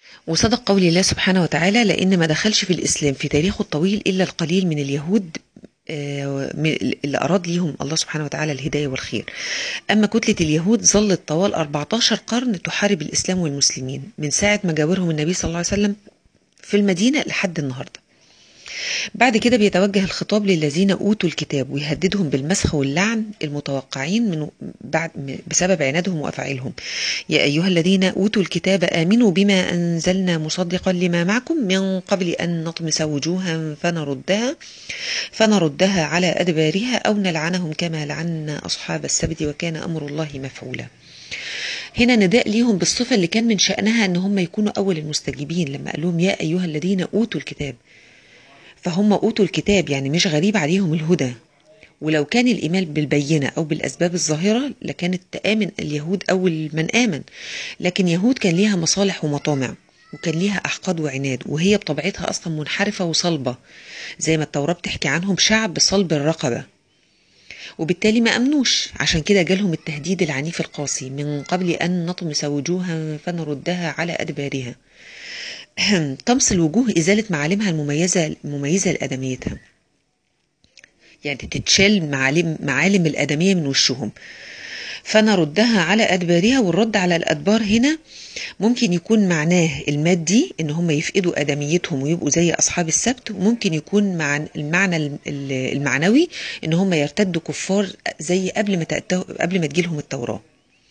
وصدق قول الله سبحانه وتعالى لأن ما دخلش في الإسلام في تاريخه الطويل إلا القليل من اليهود آه، من- اللي أراد ليهم الله سبحانه وتعالى الهداية والخير أما كتلة اليهود ظلت طوال 14 قرن تحارب الإسلام والمسلمين من ساعة ما جاورهم النبي صلى الله عليه وسلم في المدينة لحد النهاردة بعد كده بيتوجه الخطاب للذين أوتوا الكتاب ويهددهم بالمسخ واللعن المتوقعين من بعد بسبب عنادهم وأفعالهم يا أيها الذين أوتوا الكتاب آمنوا بما أنزلنا مصدقا لما معكم من قبل أن نطمس وجوها فنردها فنردها على أدبارها أو نلعنهم كما لعنا أصحاب السبت وكان أمر الله مفعولا هنا نداء ليهم بالصفة اللي كان من شأنها أن هم يكونوا أول المستجيبين لما قال لهم يا أيها الذين أوتوا الكتاب فهم أوتوا الكتاب يعني مش غريب عليهم الهدى ولو كان الإيمان بالبينة أو بالأسباب الظاهرة لكانت تآمن اليهود أول من آمن لكن يهود كان ليها مصالح ومطامع وكان ليها أحقاد وعناد وهي بطبيعتها أصلا منحرفة وصلبة زي ما التوراة بتحكي عنهم شعب صلب الرقبة وبالتالي ما أمنوش عشان كده جالهم التهديد العنيف القاسي من قبل أن نطمس وجوها فنردها على أدبارها طمس الوجوه إزالة معالمها المميزة المميزة لأدميتها يعني تتشال معالم معالم الأدمية من وشهم فنردها على أدبارها والرد على الأدبار هنا ممكن يكون معناه المادي ان هم يفقدوا ادميتهم ويبقوا زي اصحاب السبت وممكن يكون مع المعنى ال- ال- المعنوي ان هم يرتدوا كفار زي قبل ما تأتوا قبل ما تجيلهم التوراه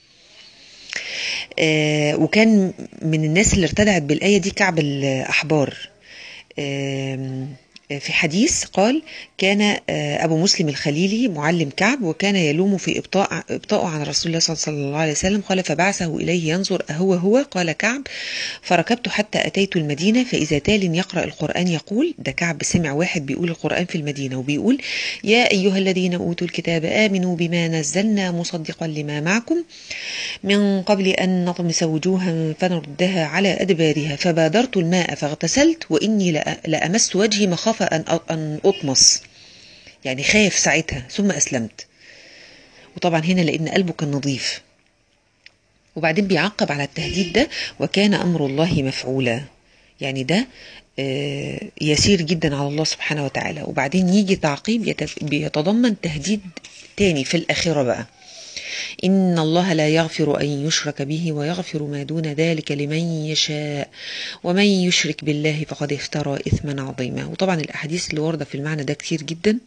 آه، وكان من الناس اللي ارتدعت بالآية دي كعب الأحبار آم، في حديث قال كان آه، أبو مسلم الخليلي معلم كعب وكان يلوم في إبطاء إبطاءه عن رسول الله صلى الله عليه وسلم قال فبعثه إليه ينظر أهو هو قال كعب فركبت حتى أتيت المدينة فإذا تال يقرأ القرآن يقول ده كعب سمع واحد بيقول القرآن في المدينة وبيقول يا أيها الذين أوتوا الكتاب آمنوا بما نزلنا مصدقا لما معكم من قبل أن نطمس وجوها فنردها على أدبارها فبادرت الماء فاغتسلت وإني لأ- لأمس وجهي مخافة أن أ- أن أطمس يعني خاف ساعتها ثم أسلمت وطبعا هنا لأن قلبه كان نظيف وبعدين بيعقب على التهديد ده وكان أمر الله مفعولا يعني ده آه، يسير جدا على الله سبحانه وتعالى وبعدين يجي تعقيب يتف- بيتضمن تهديد تاني في الآخرة بقى إن الله لا يغفر أن يشرك به ويغفر ما دون ذلك لمن يشاء ومن يشرك بالله فقد افترى إثما عظيما وطبعا الأحاديث اللي واردة في المعنى ده كتير جدا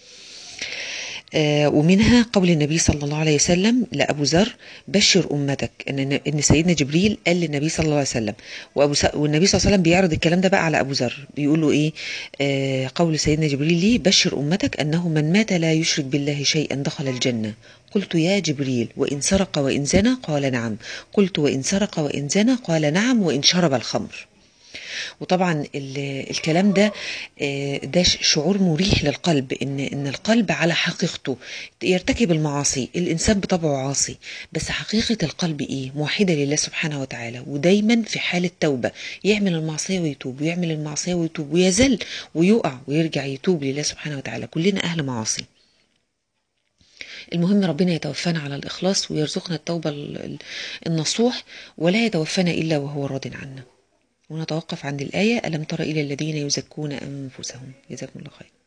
آه، ومنها قول النبي صلى الله عليه وسلم لأبو ذر بشر أمتك إن إن سيدنا جبريل قال للنبي صلى الله عليه وسلم وأبو س... والنبي صلى الله عليه وسلم بيعرض الكلام ده بقى على أبو ذر بيقول له إيه آه قول سيدنا جبريل ليه بشر أمتك أنه من مات لا يشرك بالله شيئا دخل الجنة قلت يا جبريل وإن سرق وإن زنى قال نعم قلت وإن سرق وإن زنى قال نعم وإن شرب الخمر وطبعا ال- الكلام ده آه، ده ش- شعور مريح للقلب ان ان القلب على حقيقته يرتكب المعاصي الانسان بطبعه عاصي بس حقيقه القلب ايه موحده لله سبحانه وتعالى ودايما في حاله توبه يعمل المعصيه ويتوب ويعمل المعصيه ويتوب ويزل ويقع ويرجع يتوب لله سبحانه وتعالى كلنا اهل معاصي المهم ربنا يتوفانا على الإخلاص ويرزقنا التوبة ال- ال- النصوح ولا يتوفانا إلا وهو راض عنا ونتوقف عند الآية ألم تر إلى الذين يزكون أنفسهم جزاكم الله خير